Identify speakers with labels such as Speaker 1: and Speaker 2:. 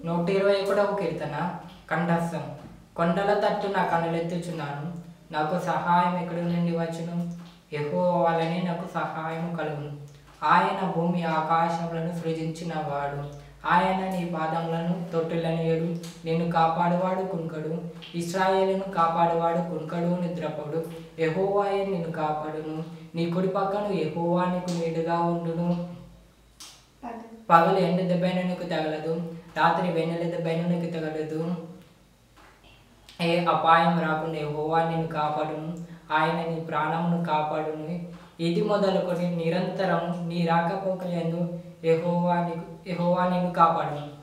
Speaker 1: నూట ఇరవై ఒకటవ కీర్తన కంఠస్థం కొండల తట్టు నా కనులెత్తుచున్నాను నాకు సహాయం ఎక్కడి నుండి వచ్చును ఎహో వలనే నాకు సహాయం కలుగును ఆయన భూమి ఆకాశములను సృజించిన వాడు ఆయన నీ పాదములను తొట్టులనియడు నిన్ను కాపాడువాడు కునుకడు ఇస్రాయేలును కాపాడువాడు కునుకడు నిద్రపోడు ఎహోవాయే నిన్ను కాపాడును నీ కుడి పక్కను ఎహోవా నీకు నీడుగా ఉండును పగలు ఎండ దెబ్బైన నీకు తగలదు రాత్రి వెన్నెల దెబ్బైన నీకు తగలదు ఏ అపాయం రాకుండా యెహోవా నిన్ను కాపాడును ఆయన నీ ప్రాణమును కాపాడును ఇది మొదలుకొని నిరంతరం నీ రాకపోకలందు యెహోవా నీకు యెహోవా నిన్ను కాపాడును